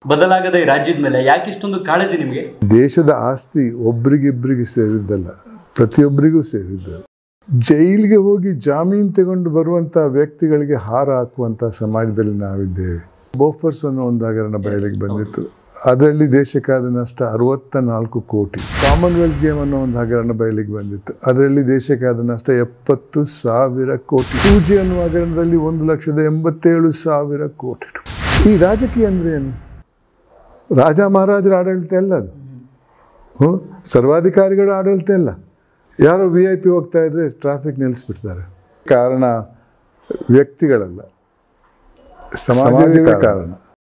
ಬದಲಾಗದ ಈ ರಾಜ್ಯದ ಮೇಲೆ ಯಾಕೆ ಇಷ್ಟೊಂದು ಕಾಳಜಿ ನಿಮಗೆ ದೇಶದ ಆಸ್ತಿ ಒಬ್ರಿಗಿಬ್ರಿಗೆ ಸೇರಿದ್ದಲ್ಲ ಪ್ರತಿಯೊಬ್ಬರಿಗೂ ಸೇರಿದ್ದು ಜೈಲಿಗೆ ಹೋಗಿ ಜಾಮೀನು ತಗೊಂಡು ಬರುವಂಥ ವ್ಯಕ್ತಿಗಳಿಗೆ ಹಾರ ಹಾಕುವಂಥ ಸಮಾಜದಲ್ಲಿ ನಾವಿದ್ದೇವೆ ಬೋಫರ್ಸ್ ಅನ್ನೋ ಒಂದು ಹಗರಣ ಬಯಲಿಗೆ ಬಂದಿತ್ತು ಅದರಲ್ಲಿ ದೇಶಕ್ಕಾದ ನಷ್ಟ ಅರವತ್ತ ನಾಲ್ಕು ಕೋಟಿ ಕಾಮನ್ವೆಲ್ತ್ ಗೇಮ್ ಅನ್ನೋ ಒಂದು ಹಗರಣ ಬಯಲಿಗೆ ಬಂದಿತ್ತು ಅದರಲ್ಲಿ ದೇಶಕ್ಕಾದ ನಷ್ಟ ಎಪ್ಪತ್ತು ಸಾವಿರ ಕೋಟಿ ಟೂ ಜಿ ಅನ್ನುವ ಹಗರಣದಲ್ಲಿ ಒಂದು ಲಕ್ಷದ ಎಂಬತ್ತೇಳು ಸಾವಿರ ಕೋಟಿ ಈ ರಾಜಕೀಯ ಅಂದ್ರೆ ಏನು ರಾಜ ಮಹಾರಾಜರ ಆಡಳಿತ ಅಲ್ಲ ಅದು ಹ್ಞೂ ಸರ್ವಾಧಿಕಾರಿಗಳ ಆಡಳಿತ ಇಲ್ಲ ಯಾರೋ ವಿ ಐ ಪಿ ಹೋಗ್ತಾ ಇದ್ರೆ ಟ್ರಾಫಿಕ್ ನಿಲ್ಲಿಸ್ಬಿಡ್ತಾರೆ ಕಾರಣ ವ್ಯಕ್ತಿಗಳಲ್ಲ ಸಮಾಜವೇ ಕಾರಣ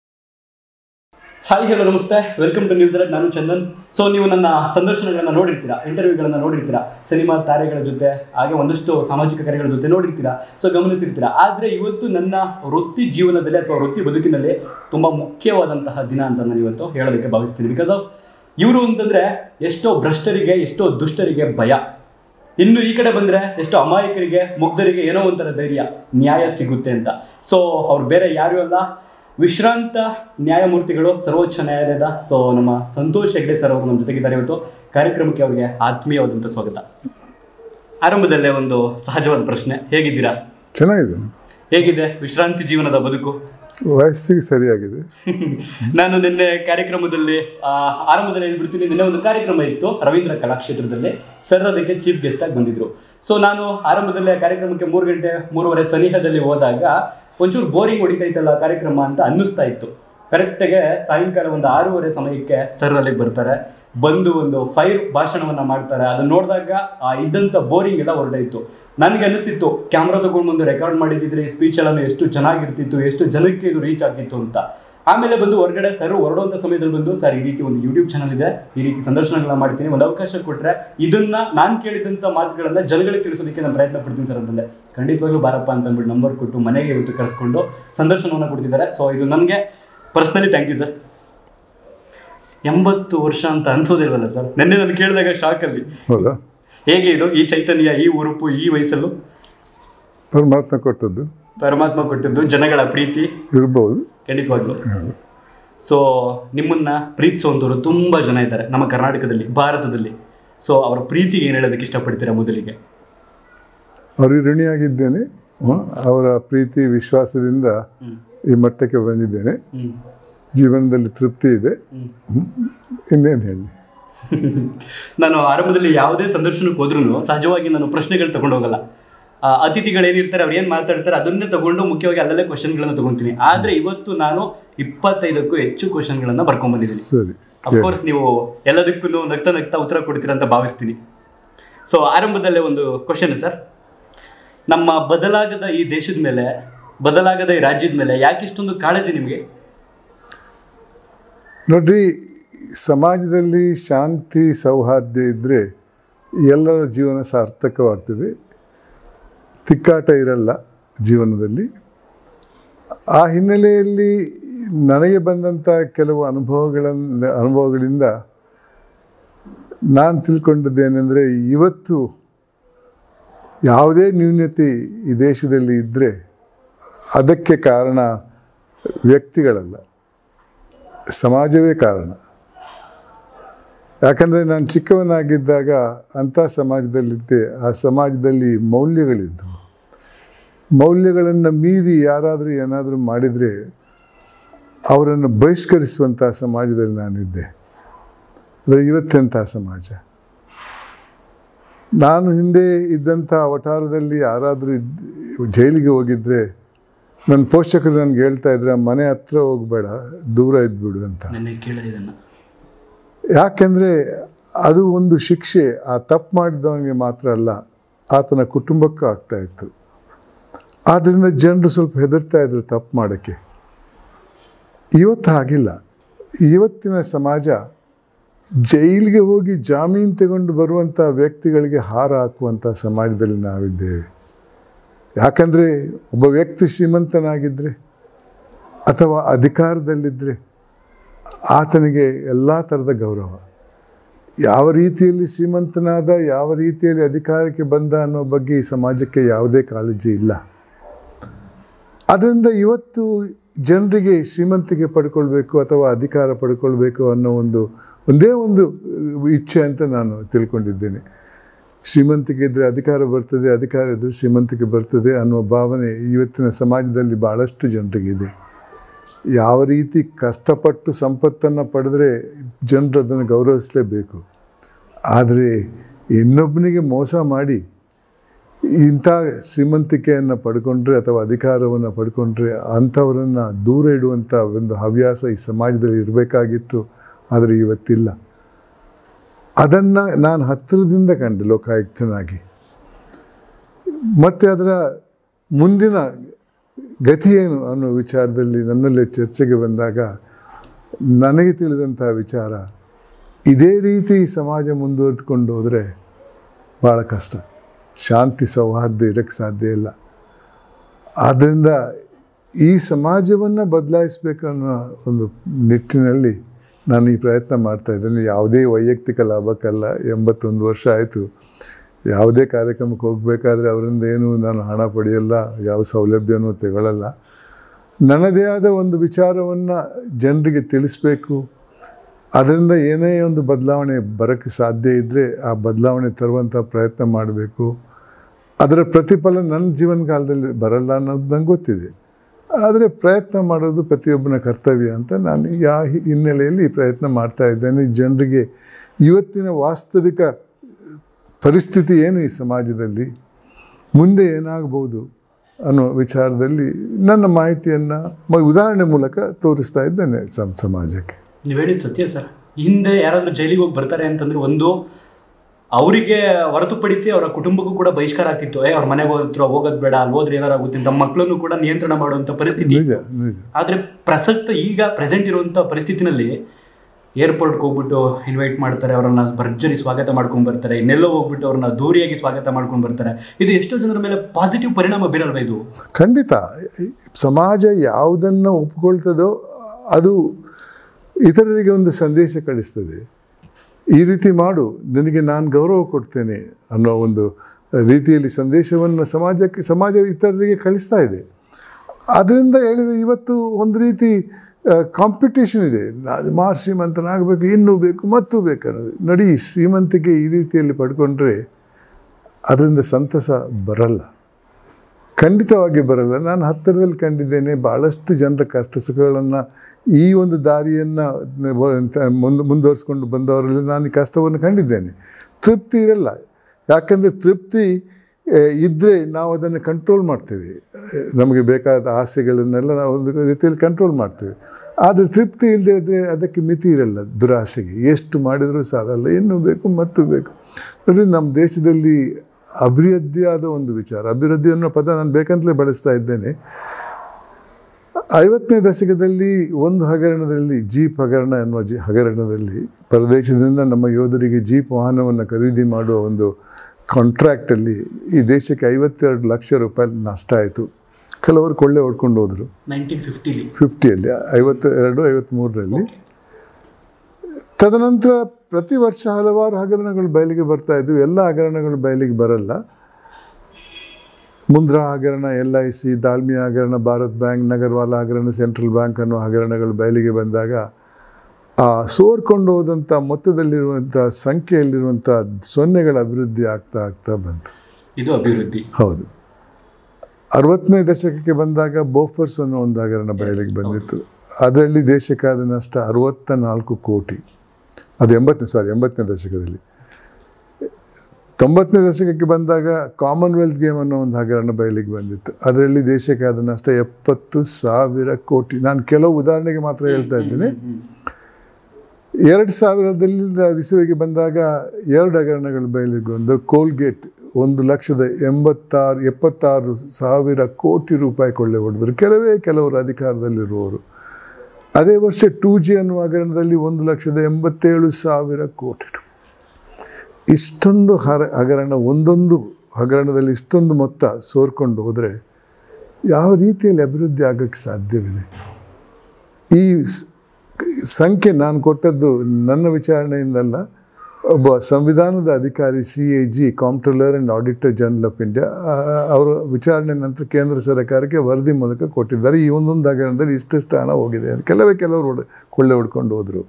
ಹಾಯ್ ಹಲೋ ನಮಸ್ತೆ ವೆಲ್ಕಮ್ ಟು ನ್ಯೂಸ್ ನಾನು ಚಂದನ್ ಸೊ ನೀವು ನನ್ನ ಸಂದರ್ಶನಗಳನ್ನ ನೋಡಿರ್ತೀರಾ ಇಂಟರ್ವ್ಯೂಗಳನ್ನ ನೋಡಿರ್ತೀರಾ ಸಿನಿಮಾ ತಾರೆಗಳ ಜೊತೆ ಹಾಗೆ ಒಂದಷ್ಟು ಸಾಮಾಜಿಕ ಕಾರ್ಯಗಳ ಜೊತೆ ನೋಡಿರ್ತೀರಾ ಸೊ ಗಮನಿಸಿರ್ತೀರಾ ಆದರೆ ಇವತ್ತು ನನ್ನ ವೃತ್ತಿ ಜೀವನದಲ್ಲಿ ಅಥವಾ ವೃತ್ತಿ ಬದುಕಿನಲ್ಲಿ ತುಂಬಾ ಮುಖ್ಯವಾದಂತಹ ದಿನ ಅಂತ ನಾನು ಇವತ್ತು ಹೇಳೋದಕ್ಕೆ ಭಾವಿಸ್ತೀನಿ ಬಿಕಾಸ್ ಆಫ್ ಇವರು ಅಂತಂದ್ರೆ ಎಷ್ಟೋ ಭ್ರಷ್ಟರಿಗೆ ಎಷ್ಟೋ ದುಷ್ಟರಿಗೆ ಭಯ ಇನ್ನು ಈ ಕಡೆ ಬಂದ್ರೆ ಎಷ್ಟೋ ಅಮಾಯಕರಿಗೆ ಮುಗ್ಧರಿಗೆ ಏನೋ ಒಂಥರ ಧೈರ್ಯ ನ್ಯಾಯ ಸಿಗುತ್ತೆ ಅಂತ ಸೊ ಅವ್ರು ಬೇರೆ ಯಾರು ಅಲ್ಲ ವಿಶ್ರಾಂತ ನ್ಯಾಯಮೂರ್ತಿಗಳು ಸರ್ವೋಚ್ಚ ನ್ಯಾಯಾಲಯದ ಸೊ ನಮ್ಮ ಸಂತೋಷ್ ಹೆಗ್ಡೆ ಸರ್ ಅವರು ನಮ್ಮ ಜೊತೆಗಿದ್ದಾರೆ ಇವತ್ತು ಕಾರ್ಯಕ್ರಮಕ್ಕೆ ಅವರಿಗೆ ಆತ್ಮೀಯವಾದಂಥ ಸ್ವಾಗತ ಆರಂಭದಲ್ಲೇ ಒಂದು ಸಹಜವಾದ ಪ್ರಶ್ನೆ ಹೇಗಿದ್ದೀರಾ ಚೆನ್ನಾಗಿದೆ ಹೇಗಿದೆ ವಿಶ್ರಾಂತಿ ಜೀವನದ ಬದುಕು ವಯಸ್ಸಿಗೆ ಸರಿಯಾಗಿದೆ ನಾನು ನಿನ್ನೆ ಕಾರ್ಯಕ್ರಮದಲ್ಲಿ ಆ, ಆರಂಭದಲ್ಲಿ ಹೇಳ್ಬಿಡ್ತೀನಿ ನಿನ್ನೆ ಒಂದು ಕಾರ್ಯಕ್ರಮ ಇತ್ತು ರವೀಂದ್ರ ಕಲಾಕ್ಷೇತ್ರದಲ್ಲಿ ಸರ್ ಅದಕ್ಕೆ ಚೀಫ್ ಗೆಸ್ಟ್ ಆಗಿ ಬಂದಿದ್ರು ಸೊ ನಾನು ಆರಂಭದಲ್ಲಿ ಆ ಕಾರ್ಯಕ್ರಮಕ್ಕೆ ಮೂರು ಗಂಟೆ ಮೂರುವರೆ ಸನಿಹದಲ್ಲಿ ಹೋದಾಗ ಒಂಚೂರು ಬೋರಿಂಗ್ ಹೊಡಿತೈತಲ್ಲ ಆ ಕಾರ್ಯಕ್ರಮ ಅಂತ ಅನ್ನಿಸ್ತಾ ಇತ್ತು ಕರೆಕ್ಟಾಗೆ ಸಾಯಂಕಾಲ ಒಂದು ಆರೂವರೆ ಸಮಯಕ್ಕೆ ಸರ್ ಅಲ್ಲಿಗೆ ಬರ್ತಾರೆ ಬಂದು ಒಂದು ಫೈರ್ ಭಾಷಣವನ್ನ ಮಾಡ್ತಾರೆ ಅದನ್ನ ನೋಡಿದಾಗ ಆ ಇದ್ದಂಥ ಬೋರಿಂಗ್ ಎಲ್ಲ ಹೊರಟಾಯ್ತು ನನಗೆ ಅನಿಸ್ತಿತ್ತು ಕ್ಯಾಮ್ರಾ ತಗೊಂಡು ಬಂದು ರೆಕಾರ್ಡ್ ಮಾಡಿದಿದ್ರೆ ಈ ಸ್ಪೀಚ್ ಎಲ್ಲ ಎಷ್ಟು ಚೆನ್ನಾಗಿರ್ತಿತ್ತು ಎಷ್ಟು ಜನಕ್ಕೆ ಇದು ರೀಚ್ ಆಗ್ತಿತ್ತು ಅಂತ ಆಮೇಲೆ ಬಂದು ಹೊರಗಡೆ ಸರ್ ಹೊರಡುವಂಥ ಸಮಯದಲ್ಲಿ ಬಂದು ಸರ್ ಈ ರೀತಿ ಒಂದು ಯೂಟ್ಯೂಬ್ ಚಾನಲ್ ಇದೆ ಈ ರೀತಿ ಸಂದರ್ಶನಗಳನ್ನ ಮಾಡ್ತೀನಿ ಒಂದು ಅವಕಾಶ ಕೊಟ್ಟರೆ ಇದನ್ನ ನಾನು ಕೇಳಿದಂಥ ಮಾತುಗಳನ್ನ ಜನಗಳಿಗೆ ತಿಳಿಸೋದಕ್ಕೆ ನಾನು ಪ್ರಯತ್ನ ಪಡ್ತೀನಿ ಸರ್ ಅಂತಂದೆ ಖಂಡಿತವಾಗ್ಲೂ ಬಾರಪ್ಪ ಅಂತ ಅಂದ್ಬಿಟ್ಟು ನಂಬರ್ ಕೊಟ್ಟು ಮನೆಗೆ ಇವತ್ತು ಕರೆಸ್ಕೊಂಡು ಸಂದರ್ಶನವನ್ನು ಕೊಡ್ತಿದ್ದಾರೆ ಸೊ ಇದು ನನಗೆ ಪರ್ಸ್ನಲಿ ಥ್ಯಾಂಕ್ ಯು ಸರ್ ಎಂಬತ್ತು ವರ್ಷ ಅಂತ ಅನ್ಸೋದಿಲ್ವಲ್ಲ ಸರ್ ನಿನ್ನೆ ನಾನು ಕೇಳಿದಾಗ ಶಾಕಲ್ಲಿ ಹೌದಾ ಹೇಗೆ ಇದು ಈ ಚೈತನ್ಯ ಈ ಉರುಪು ಈ ವಯಸ್ಸಲ್ಲೂ ಪರಮಾತ್ಮ ಕೊಟ್ಟದ್ದು ಪರಮಾತ್ಮ ಕೊಟ್ಟಿದ್ದು ಜನಗಳ ಪ್ರೀತಿ ಇರ್ಬೋದು ಖಂಡಿತವಾಗ್ಲು ಸೊ ನಿಮ್ಮನ್ನ ಪ್ರೀತಿಸುವಂಥವ್ರು ತುಂಬ ಜನ ಇದ್ದಾರೆ ನಮ್ಮ ಕರ್ನಾಟಕದಲ್ಲಿ ಭಾರತದಲ್ಲಿ ಸೊ ಅವರ ಪ್ರೀತಿಗೆ ಏನು ಹೇಳೋದಕ್ಕೆ ಇಷ್ಟಪಡ್ತೀರಾ ಮೊದಲಿಗೆ ಅವ್ರಿಗೆ ಋಣಿಯಾಗಿದ್ದೇನೆ ಹ್ಮ್. ಅವರ ಪ್ರೀತಿ ವಿಶ್ವಾಸದಿಂದ ಈ ಮಟ್ಟಕ್ಕೆ ಬಂದಿದ್ದೇನೆ ಹ್ಮ್. ಜೀವನದಲ್ಲಿ ತೃಪ್ತಿ ಇದೆ ಹ್ಮ್. ಇನ್ನೇನು ಹೇಳಿ ನಾನು ಆರಂಭದಲ್ಲಿ ಯಾವುದೇ ಸಂದರ್ಶನಕ್ಕೆ ಹೋದ್ರೂ ಸಹಜವಾಗಿ ನಾನು ಪ್ರಶ್ನೆಗಳು ತಗೊಂಡು ಹೋಗಲ್ಲ ಆ, ಅತಿಥಿಗಳೇನಿರ್ತಾರೆ ಅವ್ರು ಏನು ಮಾತಾಡ್ತಾರೆ ಅದನ್ನೇ ತಗೊಂಡು ಮುಖ್ಯವಾಗಿ ಅಲ್ಲಲ್ಲೇ ಕ್ವಶನ್ಗಳನ್ನು ತಗೊಂತೀನಿ ಆದರೆ ಇವತ್ತು ನಾನು ಇಪ್ಪತ್ತೈದಕ್ಕೂ ಹೆಚ್ಚು ಕ್ವಶನ್ಗಳನ್ನು ಬರ್ಕೊಂಡ್ಬಂದಿದ್ದೀನಿ ಸರಿ ಅಫ್ಕೋರ್ಸ್ ನೀವು ಎಲ್ಲದಕ್ಕೂ ನಗ್ತಾ ನಗ್ತಾ ಉತ್ತರ ಕೊಡ್ತೀರಾ ಅಂತ ಭಾವಿಸ್ತೀನಿ ಸೊ ಆರಂಭದಲ್ಲೇ ಒಂದು ಕ್ವಶನ್ ಸರ್ ನಮ್ಮ ಬದಲಾಗದ ಈ ದೇಶದ ಮೇಲೆ ಬದಲಾಗದ ಈ ರಾಜ್ಯದ ಮೇಲೆ ಯಾಕೆ ಇಷ್ಟೊಂದು ಕಾಳಜಿ ನಿಮಗೆ ನೋಡ್ರಿ ಸಮಾಜದಲ್ಲಿ ಶಾಂತಿ ಸೌಹಾರ್ದ ಇದ್ದರೆ ಎಲ್ಲರ ಜೀವನ ಸಾರ್ಥಕವಾಗ್ತದೆ ತಿಕ್ಕಾಟ ಇರಲ್ಲ ಜೀವನದಲ್ಲಿ ಆ ಹಿನ್ನೆಲೆಯಲ್ಲಿ ನನಗೆ ಬಂದಂಥ ಕೆಲವು ಅನುಭವಗಳನ್ನು ಅನುಭವಗಳಿಂದ ನಾನು ತಿಳ್ಕೊಂಡದ್ದೇನೆಂದರೆ ಇವತ್ತು ಯಾವುದೇ ನ್ಯೂನ್ಯತೆ ಈ ದೇಶದಲ್ಲಿ ಇದ್ದರೆ ಅದಕ್ಕೆ ಕಾರಣ ವ್ಯಕ್ತಿಗಳಲ್ಲ ಸಮಾಜವೇ ಕಾರಣ ಯಾಕಂದರೆ ನಾನು ಚಿಕ್ಕವನಾಗಿದ್ದಾಗ ಅಂಥ ಸಮಾಜದಲ್ಲಿದ್ದೆ ಆ ಸಮಾಜದಲ್ಲಿ ಮೌಲ್ಯಗಳಿದ್ದವು ಮೌಲ್ಯಗಳನ್ನು ಮೀರಿ ಯಾರಾದರೂ ಏನಾದರೂ ಮಾಡಿದರೆ ಅವರನ್ನು ಬಹಿಷ್ಕರಿಸುವಂಥ ಸಮಾಜದಲ್ಲಿ ನಾನಿದ್ದೆ ಆದರೆ ಇವತ್ತೆಂಥ ಸಮಾಜ ನಾನು ಹಿಂದೆ ಇದ್ದಂಥ ವಠಾರದಲ್ಲಿ ಯಾರಾದರೂ ಇದ್ ಜೈಲಿಗೆ ಹೋಗಿದ್ದರೆ ನನ್ನ ಪೋಷಕರು ನನಗೆ ಹೇಳ್ತಾ ಇದ್ರೆ ಮನೆ ಹತ್ರ ಹೋಗಬೇಡ ದೂರ ಇದ್ಬಿಡು ಅಂತ ನೆನ್ನೆ ಕೇಳಿದೆ ಇದನ್ನು ಯಾಕೆಂದರೆ ಅದು ಒಂದು ಶಿಕ್ಷೆ ಆ ತಪ್ಪು ಮಾಡಿದವನಿಗೆ ಮಾತ್ರ ಅಲ್ಲ ಆತನ ಕುಟುಂಬಕ್ಕೂ ಆಗ್ತಾ ಇತ್ತು ಆದ್ದರಿಂದ ಜನರು ಸ್ವಲ್ಪ ಹೆದರ್ತಾ ಇದ್ರು ತಪ್ಪು ಮಾಡೋಕ್ಕೆ ಇವತ್ತು ಹಾಗಿಲ್ಲ ಇವತ್ತಿನ ಸಮಾಜ ಜೈಲಿಗೆ ಹೋಗಿ ಜಾಮೀನು ತಗೊಂಡು ಬರುವಂಥ ವ್ಯಕ್ತಿಗಳಿಗೆ ಹಾರ ಹಾಕುವಂಥ ಸಮಾಜದಲ್ಲಿ ನಾವಿದ್ದೇವೆ ಯಾಕಂದರೆ ಒಬ್ಬ ವ್ಯಕ್ತಿ ಶ್ರೀಮಂತನಾಗಿದ್ದರೆ ಅಥವಾ ಅಧಿಕಾರದಲ್ಲಿದ್ದರೆ ಆತನಿಗೆ ಎಲ್ಲ ಥರದ ಗೌರವ ಯಾವ ರೀತಿಯಲ್ಲಿ ಶ್ರೀಮಂತನಾದ ಯಾವ ರೀತಿಯಲ್ಲಿ ಅಧಿಕಾರಕ್ಕೆ ಬಂದ ಅನ್ನೋ ಬಗ್ಗೆ ಈ ಸಮಾಜಕ್ಕೆ ಯಾವುದೇ ಕಾಳಜಿ ಇಲ್ಲ ಅದರಿಂದ ಇವತ್ತು ಜನರಿಗೆ ಶ್ರೀಮಂತಿಕೆ ಪಡ್ಕೊಳ್ಬೇಕು ಅಥವಾ ಅಧಿಕಾರ ಪಡ್ಕೊಳ್ಬೇಕು ಅನ್ನೋ ಒಂದು ಒಂದೇ ಒಂದು ಇಚ್ಛೆ ಅಂತ ನಾನು ತಿಳ್ಕೊಂಡಿದ್ದೇನೆ ಶ್ರೀಮಂತಿಕೆ ಇದ್ದರೆ ಅಧಿಕಾರ ಬರ್ತದೆ ಅಧಿಕಾರ ಇದ್ದರೆ ಶ್ರೀಮಂತಿಕೆ ಬರ್ತದೆ ಅನ್ನುವ ಭಾವನೆ ಇವತ್ತಿನ ಸಮಾಜದಲ್ಲಿ ಭಾಳಷ್ಟು ಜನರಿಗೆ ಇದೆ ಯಾವ ರೀತಿ ಕಷ್ಟಪಟ್ಟು ಸಂಪತ್ತನ್ನು ಪಡೆದ್ರೆ ಜನರು ಅದನ್ನು ಗೌರವಿಸಲೇಬೇಕು ಆದರೆ ಇನ್ನೊಬ್ಬನಿಗೆ ಮೋಸ ಮಾಡಿ ಇಂಥ ಶ್ರೀಮಂತಿಕೆಯನ್ನು ಪಡ್ಕೊಂಡ್ರೆ ಅಥವಾ ಅಧಿಕಾರವನ್ನು ಪಡ್ಕೊಂಡ್ರೆ ಅಂಥವರನ್ನು ದೂರ ಇಡುವಂಥ ಒಂದು ಹವ್ಯಾಸ ಈ ಸಮಾಜದಲ್ಲಿ ಇರಬೇಕಾಗಿತ್ತು ಆದರೆ ಇವತ್ತಿಲ್ಲ ಅದನ್ನು ನಾನು ಹತ್ತಿರದಿಂದ ಕಂಡೆ ಲೋಕಾಯುಕ್ತನಾಗಿ ಮತ್ತು ಅದರ ಮುಂದಿನ ಗತಿ ಏನು ಅನ್ನೋ ವಿಚಾರದಲ್ಲಿ ನನ್ನಲ್ಲಿ ಚರ್ಚೆಗೆ ಬಂದಾಗ ನನಗೆ ತಿಳಿದಂಥ ವಿಚಾರ ಇದೇ ರೀತಿ ಸಮಾಜ ಮುಂದುವರೆದುಕೊಂಡು ಹೋದರೆ ಭಾಳ ಕಷ್ಟ ಶಾಂತಿ ಸೌಹಾರ್ದ ಇರೋಕ್ಕೆ ಸಾಧ್ಯ ಇಲ್ಲ ಆದ್ದರಿಂದ ಈ ಸಮಾಜವನ್ನು ಬದಲಾಯಿಸಬೇಕು ಅನ್ನೋ ಒಂದು ನಿಟ್ಟಿನಲ್ಲಿ ನಾನು ಈ ಪ್ರಯತ್ನ ಮಾಡ್ತಾ ಇದ್ದೇನೆ ಯಾವುದೇ ವೈಯಕ್ತಿಕ ಲಾಭಕ್ಕಲ್ಲ ಎಂಬತ್ತೊಂದು ವರ್ಷ ಆಯಿತು ಯಾವುದೇ ಕಾರ್ಯಕ್ರಮಕ್ಕೆ ಹೋಗಬೇಕಾದ್ರೆ ಅವರಿಂದ ಏನು ನಾನು ಹಣ ಪಡೆಯಲ್ಲ ಯಾವ ಸೌಲಭ್ಯನೂ ತಗೊಳ್ಳಲ್ಲ ನನ್ನದೇ ಆದ ಒಂದು ವಿಚಾರವನ್ನು ಜನರಿಗೆ ತಿಳಿಸ್ಬೇಕು ಅದರಿಂದ ಏನೇ ಒಂದು ಬದಲಾವಣೆ ಬರೋಕ್ಕೆ ಸಾಧ್ಯ ಇದ್ದರೆ ಆ ಬದಲಾವಣೆ ತರುವಂಥ ಪ್ರಯತ್ನ ಮಾಡಬೇಕು ಅದರ ಪ್ರತಿಫಲ ನನ್ನ ಜೀವನ ಕಾಲದಲ್ಲಿ ಬರಲ್ಲ ಅನ್ನೋದು ನಂಗೆ ಗೊತ್ತಿದೆ ಆದರೆ ಪ್ರಯತ್ನ ಮಾಡೋದು ಪ್ರತಿಯೊಬ್ಬನ ಕರ್ತವ್ಯ ಅಂತ ನಾನು ಆ ಹಿನ್ನೆಲೆಯಲ್ಲಿ ಈ ಪ್ರಯತ್ನ ಮಾಡ್ತಾ ಇದ್ದೇನೆ ಜನರಿಗೆ ಇವತ್ತಿನ ವಾಸ್ತವಿಕ ಪರಿಸ್ಥಿತಿ ಏನು ಈ ಸಮಾಜದಲ್ಲಿ ಮುಂದೆ ಏನಾಗ್ಬೋದು ಅನ್ನೋ ವಿಚಾರದಲ್ಲಿ ನನ್ನ ಮಾಹಿತಿಯನ್ನು ಉದಾಹರಣೆ ಮೂಲಕ ತೋರಿಸ್ತಾ ಇದ್ದೇನೆ ಸಮ್ ಸಮಾಜಕ್ಕೆ ನೀವು ಹೇಳಿದ ಸತ್ಯ ಸರ್ ಹಿಂದೆ ಯಾರಾದರೂ ಜೈಲಿಗೆ ಹೋಗಿ ಬರ್ತಾರೆ ಅಂತಂದ್ರೆ ಒಂದು ಅವರಿಗೆ ಹೊರತುಪಡಿಸಿ ಅವರ ಕುಟುಂಬಕ್ಕೂ ಕೂಡ ಬಹಿಷ್ಕಾರ ಆಗ್ತಿತ್ತು ಏ ಅವ್ರ ಮನೆಗೆ ಹತ್ರ ಹೋಗೋದು ಬೇಡ ಅಲ್ಲಿ ಹೋದ್ರೆ ಏನಾರು ಆಗುತ್ತೆ ನಮ್ಮ ಮಕ್ಕಳನ್ನು ಕೂಡ ನಿಯಂತ್ರಣ ಮಾಡುವಂಥ ಪರಿಸ್ಥಿತಿ ನಿಜ ನಿಜ ಆದರೆ ಪ್ರಸಕ್ತ ಈಗ ಪ್ರೆಸೆಂಟ್ ಇರುವಂಥ ಪರಿಸ್ಥಿತಿನಲ್ಲಿ ಏರ್ಪೋರ್ಟ್ಗೆ ಹೋಗ್ಬಿಟ್ಟು ಇನ್ವೈಟ್ ಮಾಡ್ತಾರೆ ಅವರನ್ನ ಭರ್ಜರಿ ಸ್ವಾಗತ ಮಾಡ್ಕೊಂಡು ಬರ್ತಾರೆ ಇನ್ನೆಲ್ಲೋ ಹೋಗ್ಬಿಟ್ಟು ಅವ್ರನ್ನ ದೂರಿಯಾಗಿ ಸ್ವಾಗತ ಮಾಡ್ಕೊಂಡು ಬರ್ತಾರೆ ಇದು ಎಷ್ಟೋ ಜನರ ಮೇಲೆ ಪಾಸಿಟಿವ್ ಪರಿಣಾಮ ಬೀರಲ್ವಾ ಇದು ಖಂಡಿತ ಸಮಾಜ ಯಾವುದನ್ನು ಒಪ್ಕೊಳ್ತದೋ ಅದು ಇತರರಿಗೆ ಒಂದು ಸಂದೇಶ ಕಳಿಸ್ತದೆ ಈ ರೀತಿ ಮಾಡು ನಿನಗೆ ನಾನು ಗೌರವ ಕೊಡ್ತೇನೆ ಅನ್ನೋ ಒಂದು ರೀತಿಯಲ್ಲಿ ಸಂದೇಶವನ್ನು ಸಮಾಜಕ್ಕೆ ಸಮಾಜ ಇತರರಿಗೆ ಕಳಿಸ್ತಾ ಇದೆ ಅದರಿಂದ ಹೇಳಿದ ಇವತ್ತು ಒಂದು ರೀತಿ ಕಾಂಪಿಟೇಷನ್ ಇದೆ ನಾನು ಮಾರ್ ಶ್ರೀಮಂತನಾಗಬೇಕು ಇನ್ನೂ ಬೇಕು ಮತ್ತೂ ಬೇಕು ಅನ್ನೋದು ನಡಿ ಶ್ರೀಮಂತಿಕೆ ಈ ರೀತಿಯಲ್ಲಿ ಪಡ್ಕೊಂಡ್ರೆ ಅದರಿಂದ ಸಂತಸ ಬರಲ್ಲ ಖಂಡಿತವಾಗಿ ಬರಲ್ಲ ನಾನು ಹತ್ತಿರದಲ್ಲಿ ಕಂಡಿದ್ದೇನೆ ಭಾಳಷ್ಟು ಜನರ ಕಷ್ಟ ಸುಖಗಳನ್ನು ಈ ಒಂದು ದಾರಿಯನ್ನು ಮುಂದೆ ಮುಂದುವರಿಸ್ಕೊಂಡು ಬಂದವರಲ್ಲಿ ನಾನು ಈ ಕಷ್ಟವನ್ನು ಕಂಡಿದ್ದೇನೆ ತೃಪ್ತಿ ಇರಲ್ಲ ಯಾಕಂದರೆ ತೃಪ್ತಿ ಇದ್ದರೆ ನಾವು ಅದನ್ನು ಕಂಟ್ರೋಲ್ ಮಾಡ್ತೇವೆ ನಮಗೆ ಬೇಕಾದ ಆಸೆಗಳನ್ನೆಲ್ಲ ನಾವು ಒಂದು ರೀತಿಯಲ್ಲಿ ಕಂಟ್ರೋಲ್ ಮಾಡ್ತೇವೆ ಆದರೆ ತೃಪ್ತಿ ಇಲ್ಲದೆ ಇದ್ದರೆ ಅದಕ್ಕೆ ಮಿತಿ ಇರಲ್ಲ ದುರಾಸೆಗೆ ಎಷ್ಟು ಮಾಡಿದರೂ ಸಾಲಲ್ಲ ಇನ್ನೂ ಬೇಕು ಮತ್ತು ಬೇಕು ನೋಡಿ ನಮ್ಮ ದೇಶದಲ್ಲಿ ಅಭಿವೃದ್ಧಿಯಾದ ಒಂದು ವಿಚಾರ ಅಭಿವೃದ್ಧಿ ಅನ್ನೋ ಪದ ನಾನು ಬೇಕಂತಲೇ ಬಳಸ್ತಾ ಇದ್ದೇನೆ ಐವತ್ತನೇ ದಶಕದಲ್ಲಿ ಒಂದು ಹಗರಣದಲ್ಲಿ ಜೀಪ್ ಹಗರಣ ಎನ್ನುವ ಜಿ ಹಗರಣದಲ್ಲಿ ಪರದೇಶದಿಂದ ನಮ್ಮ ಯೋಧರಿಗೆ ಜೀಪ್ ವಾಹನವನ್ನು ಖರೀದಿ ಮಾಡುವ ಒಂದು ಕಾಂಟ್ರಾಕ್ಟಲ್ಲಿ ಈ ದೇಶಕ್ಕೆ ಐವತ್ತೆರಡು ಲಕ್ಷ ರೂಪಾಯಿ ನಷ್ಟ ಆಯಿತು ಕೆಲವರು ಕೊಳ್ಳೆ ಹೊಡ್ಕೊಂಡು ಹೋದರು ನೈನ್ಟೀನ್ ಫಿಫ್ಟಿಲಿ ಫಿಫ್ಟಿಯಲ್ಲಿ ಐವತ್ತೆರಡು ಐವತ್ತ್ಮೂರರಲ್ಲಿ ತದನಂತರ ಪ್ರತಿ ವರ್ಷ ಹಲವಾರು ಹಗರಣಗಳು ಬಯಲಿಗೆ ಬರ್ತಾ ಇದ್ವು ಎಲ್ಲ ಹಗರಣಗಳು ಬಯಲಿಗೆ ಬರಲ್ಲ ಮುಂದ್ರಾ ಹಗರಣ ಎಲ್ ಐ ಸಿ ದಾಲ್ಮಿಯಾ ಹಗರಣ ಭಾರತ್ ಬ್ಯಾಂಕ್ ನಗರ್ವಾಲ ಹಗರಣ ಸೆಂಟ್ರಲ್ ಬ್ಯಾಂಕ್ ಅನ್ನೋ ಹಗರಣಗಳು ಬಯಲಿಗೆ ಬಂದಾಗ ಆ ಸೋರ್ಕೊಂಡು ಹೋದಂಥ ಮೊತ್ತದಲ್ಲಿರುವಂಥ ಸಂಖ್ಯೆಯಲ್ಲಿರುವಂಥ ಸೊನ್ನೆಗಳ ಅಭಿವೃದ್ಧಿ ಆಗ್ತಾ ಆಗ್ತಾ ಬಂತು ಇದು ಅಭಿವೃದ್ಧಿ ಹೌದು ಅರವತ್ತನೇ ದಶಕಕ್ಕೆ ಬಂದಾಗ ಬೋಫರ್ಸ್ ಅನ್ನೋ ಒಂದು ಹಗರಣ ಬಯಲಿಗೆ ಬಂದಿತ್ತು ಅದರಲ್ಲಿ ದೇಶಕ್ಕಾದ ನಷ್ಟ ಅರವತ್ತ ನಾಲ್ಕು ಕೋಟಿ ಅದು ಎಂಬತ್ತನೇ ಸಾರಿ ಎಂಬತ್ತನೇ ದಶಕದಲ್ಲಿ ತೊಂಬತ್ತನೇ ದಶಕಕ್ಕೆ ಬಂದಾಗ ಕಾಮನ್ವೆಲ್ತ್ ಗೇಮ್ ಅನ್ನೋ ಒಂದು ಹಗರಣ ಬಯಲಿಗೆ ಬಂದಿತ್ತು ಅದರಲ್ಲಿ ದೇಶಕ್ಕಾದ ನಷ್ಟ ಎಪ್ಪತ್ತು ಸಾವಿರ ಕೋಟಿ ನಾನು ಕೆಲವು ಉದಾಹರಣೆಗೆ ಮಾತ್ರ ಹೇಳ್ತಾ ಇದ್ದೀನಿ ಎರಡು ಸಾವಿರದಲ್ಲಿ ಇಸುವಿಗೆ ಬಂದಾಗ ಎರಡು ಹಗರಣಗಳು ಬಯಲಿಗೆ ಒಂದು ಕೋಲ್ಗೇಟ್ ಒಂದು ಲಕ್ಷದ ಎಂಬತ್ತಾರು ಎಪ್ಪತ್ತಾರು ಸಾವಿರ ಕೋಟಿ ರೂಪಾಯಿ ಕೊಳ್ಳೆ ಹೊಡೆದ್ರು ಕೆಲವೇ ಕೆಲವರು ಅಧಿಕಾರದಲ್ಲಿರುವವರು ಅದೇ ವರ್ಷ ಟೂ ಜಿ ಅನ್ನುವ ಹಗರಣದಲ್ಲಿ ಒಂದು ಲಕ್ಷದ ಎಂಬತ್ತೇಳು ಸಾವಿರ ಕೋಟಿ ರು- ಇಷ್ಟೊಂದು ಹರ ಹಗರಣ ಒಂದೊಂದು ಹಗರಣದಲ್ಲಿ ಇಷ್ಟೊಂದು ಮೊತ್ತ ಸೋರ್ಕೊಂಡು ಹೋದರೆ ಯಾವ ರೀತಿಯಲ್ಲಿ ಅಭಿವೃದ್ಧಿ ಆಗೋಕ್ಕೆ ಸಾಧ್ಯವಿದೆ ಈ ಸ್- ಸಂಖ್ಯೆ ನಾನು ಕೊಟ್ಟದ್ದು ನನ್ನ ವಿಚಾರಣೆಯಿಂದಲ್ಲ ಒಬ್ಬ ಸಂವಿಧಾನದ ಅಧಿಕಾರಿ C A G comptroller and auditor general of India ಅವರು ವಿಚಾರಣೆ ನಂತರ ಕೇಂದ್ರ ಸರ್ಕಾರಕ್ಕೆ ವರದಿ ಮೂಲಕ ಕೊಟ್ಟಿದ್ದಾರೆ ಈ ಒಂದೊಂದು ಹಗರಣದಲ್ಲಿ ಇಷ್ಟೆಷ್ಟು ಹಣ ಹೋಗಿದೆ ಅಂತ ಕೆಲವೇ ಕೆಲವರು ಹೊಡ್ ಕೊಳ್ಳೆ ಹೊಡ್ಕೊಂಡು ಹೋದರು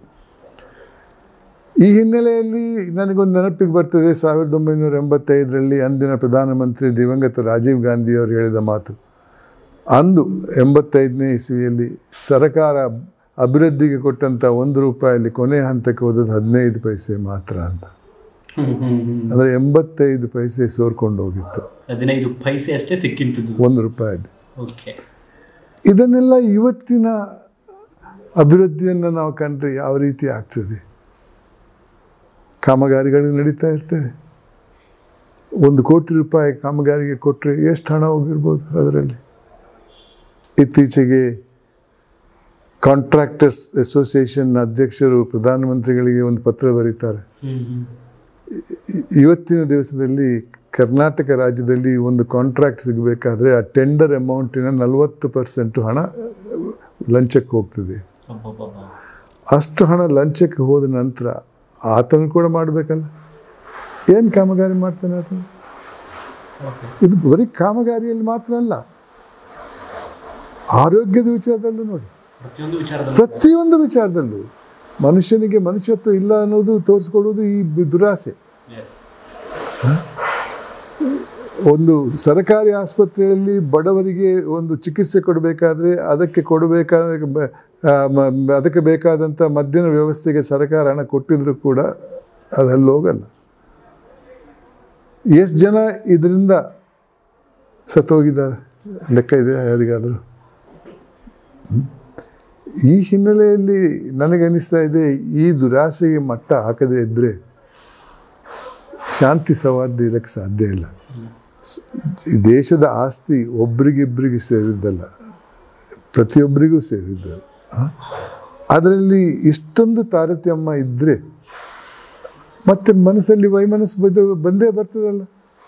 ಈ ಹಿನ್ನೆಲೆಯಲ್ಲಿ ನನಗೊಂದು ನೆನಪಿಗೆ ಬರ್ತದೆ ಸಾವಿರದ ಒಂಬೈನೂರ ಎಂಬತ್ತೈದರಲ್ಲಿ ಅಂದಿನ ಪ್ರಧಾನಮಂತ್ರಿ ದಿವಂಗತ ರಾಜೀವ್ ಗಾಂಧಿಯವರು ಹೇಳಿದ ಮಾತು ಅಂದು ಎಂಬತ್ತೈದನೇ ಇಸ್ವಿಯಲ್ಲಿ ಸರ್ಕಾರ ಅಭಿವೃದ್ಧಿಗೆ ಕೊಟ್ಟಂಥ ಒಂದು ರೂಪಾಯಲ್ಲಿ ಕೊನೆ ಹಂತಕ್ಕೆ ಹೋದದ್ದು ಹದಿನೈದು ಪೈಸೆ ಮಾತ್ರ ಅಂತ ಹ್ಮ್ ಹ್ಮ್ ಹ್ಮ್ ಅಂದರೆ ಎಂಬತ್ತೈದು ಪೈಸೆ ಸೋರ್ಕೊಂಡು ಹೋಗಿತ್ತು ಹದಿನೈದು ಪೈಸೆ ಅಷ್ಟೇ ಸಿಕ್ಕಿಂತದ್ದು ಒಂದು ರೂಪಾಯಲ್ಲಿ ಓಕೆ ಇದನ್ನೆಲ್ಲ ಇವತ್ತಿನ ಅಭಿವೃದ್ಧಿಯನ್ನು ನಾವು ಕಂಡ್ರೆ ಯಾವ ರೀತಿ ಆಗ್ತದೆ ಕಾಮಗಾರಿಗಳು ನಡೀತಾ ಇರ್ತವೆ ಒಂದು ಕೋಟಿ ರೂಪಾಯಿ ಕಾಮಗಾರಿಗೆ ಕೊಟ್ಟರೆ ಎಷ್ಟು ಹಣ ಹೋಗಿರ್ಬೋದು ಅದರಲ್ಲಿ ಇತ್ತೀಚೆಗೆ ಕಾಂಟ್ರಾಕ್ಟರ್ಸ್ ಅಸೋಸಿಯೇಷನ್ ಅಧ್ಯಕ್ಷರು ಪ್ರಧಾನಮಂತ್ರಿಗಳಿಗೆ ಒಂದು ಪತ್ರ ಬರೀತಾರೆ ಹ್ಮ್ ಹ್ಮ್ ಇ- ಇವತ್ತಿನ ದಿವಸದಲ್ಲಿ ಕರ್ನಾಟಕ ರಾಜ್ಯದಲ್ಲಿ ಒಂದು ಕಾಂಟ್ರಾಕ್ಟ್ ಸಿಗಬೇಕಾದ್ರೆ ಆ ಟೆಂಡರ್ ಅಮೌಂಟಿನ ನಲವತ್ತು ಪರ್ಸೆಂಟು ಹಣ ಲಂಚಕ್ಕೆ ಹೋಗ್ತದೆ ಅಬ್ಬಬ್ಬಬ್ಬ. ಅಷ್ಟು ಹಣ ಲಂಚಕ್ಕೆ ಹೋದ ನಂತರ ಆತನು ಕೂಡ ಮಾಡಬೇಕಲ್ಲ ಏನು ಕಾಮಗಾರಿ ಮಾಡ್ತಾನೆ ಆತನು ಓಕೆ ಇದು ಬರೀ ಕಾಮಗಾರಿಯಲ್ಲಿ ಮಾತ್ರ ಅಲ್ಲ ಆರೋಗ್ಯದ ವಿಚಾರದಲ್ಲೂ ನೋಡಿ ಪ್ರತಿಯೊಂದು ವಿಚಾರದಲ್ಲಿ ಪ್ರತಿಯೊಂದು ವಿಚಾರದಲ್ಲೂ ಮನುಷ್ಯನಿಗೆ ಮನುಷ್ಯತ್ವ ಇಲ್ಲ ಅನ್ನೋದು ತೋರಿಸ್ಕೊಡೋದು ಈ ಬ- ದುರಾಸೆ ಎಸ್ ಒಂದು ಸರ್ಕಾರಿ ಆಸ್ಪತ್ರೆಯಲ್ಲಿ ಬಡವರಿಗೆ ಒಂದು ಚಿಕಿತ್ಸೆ ಕೊಡಬೇಕಾದ್ರೆ ಅದಕ್ಕೆ ಕೊಡಬೇಕಾದ ಬ- ಆ, ಮ- ಮ- ಅದಕ್ಕೆ ಬೇಕಾದಂಥ ಮದ್ದಿನ ವ್ಯವಸ್ಥೆಗೆ ಸರ್ಕಾರ ಹಣ ಕೊಟ್ಟಿದ್ರು ಕೂಡ ಅದರಲ್ಲಿ ಹೋಗಲ್ಲ ಎಷ್ಟು ಜನ ಇದರಿಂದ ಸತ್ತೋಗಿದ್ದಾರೆ ಲೆಕ್ಕ ಇದೆ ಯಾರಿಗಾದರೂ ಹ್ಮ್? ಈ ಹಿನ್ನೆಲೆಯಲ್ಲಿ ನನಗನ್ನಿಸ್ತಾ ಇದೆ ಈ ದುರಾಸೆಗೆ ಮಟ್ಟ ಹಾಕದೇ ಇದ್ದರೆ ಶಾಂತಿ ಸೌಹಾರ್ದ ಇರಕ್ಕೆ ಸಾಧ್ಯ ಇಲ್ಲ ಸ್- ಈ ದೇಶದ ಆಸ್ತಿ ಒಬ್ರಿಗಿಬ್ಬರಿಗೆ ಸೇರಿದ್ದಲ್ಲ ಪ್ರತಿಯೊಬ್ಬರಿಗೂ ಸೇರಿದ್ದು ಆ? ಅದರಲ್ಲಿ ಇಷ್ಟೊಂದು ತಾರತಮ್ಯ ಇದ್ದರೆ ಮತ್ತೆ ಮನಸ್ಸಲ್ಲಿ ವೈಮನಸ್ಸು ಬಂದು ಬಂದೇ ಬರ್ತದಲ್ಲ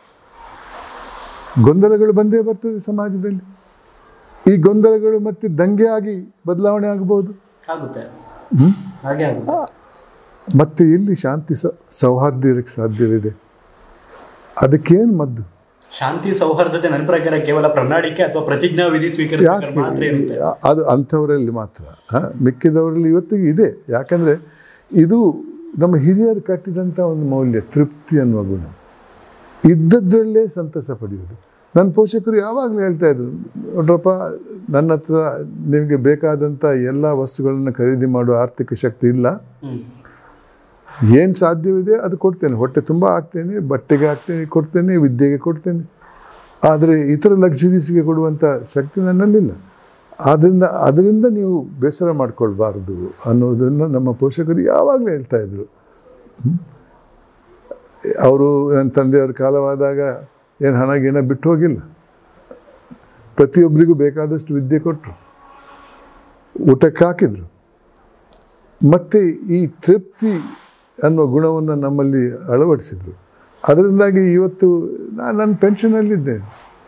ಗೊಂದಲಗಳು ಬಂದೇ ಬರ್ತದೆ ಸಮಾಜದಲ್ಲಿ ಈ ಗೊಂದಲಗಳು ಮತ್ತೆ ದಂಗೆ ಆಗಿ ಬದಲಾವಣೆ ಆಗಬಹುದು ಆಗುತ್ತೆ ಹಾಗೆ ಆಗುತ್ತೆ ಮತ್ತೆ ಎಲ್ಲಿ ಶಾಂತಿ ಸ ಸೌಹಾರ್ದ ಇರಕ್ಕೆ ಸಾಧ್ಯವಿದೆ ಅದಕ್ಕೇನು ಮದ್ದು ಶಾಂತಿ ಸೌಹಾರ್ದತೆ ನನ್ನ ಪ್ರಕಾರ ಕೇವಲ ಪ್ರಣಾಳಿಕೆ ಅಥವಾ ಪ್ರತಿಜ್ಞಾ ವಿಧಿ ಸ್ವೀಕರಿಸಿದಾಗ ಯಾಕೆ ಮಾತ್ರ ಇರುತ್ತೆ ಅದು ಅಂಥವರಲ್ಲಿ ಮಾತ್ರ ಆ, ಮಿಕ್ಕಿದವರಲ್ಲಿ ಇವತ್ತಿಗೆ ಇದೆ ಯಾಕಂದರೆ ಇದು ನಮ್ಮ ಹಿರಿಯರು ಕಟ್ಟಿದಂಥ ಒಂದು ಮೌಲ್ಯ ತೃಪ್ತಿ ಅನ್ನುವ ಗುಣ ಇದ್ದದ್ರಲ್ಲೇ ಸಂತಸ ಪಡೆಯೋದು ನನ್ನ ಪೋಷಕರು ಯಾವಾಗಲೂ ಹೇಳ್ತಾ ಇದ್ರು ನೋಡ್ರಪ್ಪ ನನ್ನ ಹತ್ರ ನಿಮಗೆ ಬೇಕಾದಂಥ ಎಲ್ಲ ವಸ್ತುಗಳನ್ನು ಖರೀದಿ ಮಾಡುವ ಆರ್ಥಿಕ ಶಕ್ತಿ ಇಲ್ಲ ಹ್ಮ್ ಏನು ಸಾಧ್ಯವಿದೆ ಅದು ಕೊಡ್ತೇನೆ ಹೊಟ್ಟೆ ತುಂಬ ಹಾಕ್ತೇನೆ ಬಟ್ಟೆಗೆ ಹಾಕ್ತೇನೆ ಕೊಡ್ತೇನೆ ವಿದ್ಯೆಗೆ ಕೊಡ್ತೇನೆ ಆದರೆ ಇತರ ಲಕ್ಸುರೀಸ್ಗೆ ಕೊಡುವಂಥ ಶಕ್ತಿ ನನ್ನಲ್ಲಿಲ್ಲ ಆದ್ದರಿಂದ ಅದರಿಂದ ನೀವು ಬೇಸರ ಮಾಡಿಕೊಳ್ಬಾರ್ದು ಅನ್ನೋದನ್ನು ನಮ್ಮ ಪೋಷಕರು ಯಾವಾಗಲೂ ಹೇಳ್ತಾ ಇದ್ರು ಹ್ಮ್? ಅವರು ನನ್ನ ತಂದೆಯವ್ರ ಕಾಲವಾದಾಗ ಏನು ಹಣ ಗಿಣ ಬಿಟ್ಟು ಹೋಗಿಲ್ಲ ಪ್ರತಿಯೊಬ್ಬರಿಗೂ ಬೇಕಾದಷ್ಟು ವಿದ್ಯೆ ಕೊಟ್ಟರು ಊಟಕ್ಕೆ ಹಾಕಿದ್ರು ಮತ್ತು ಈ ತೃಪ್ತಿ ಅನ್ನೋ ಗುಣವನ್ನು ನಮ್ಮಲ್ಲಿ ಅಳವಡಿಸಿದ್ರು ಅದರಿಂದಾಗಿ ಇವತ್ತು ನಾನು ನನ್ನ ಪೆನ್ಷನಲ್ಲಿದ್ದೇನೆ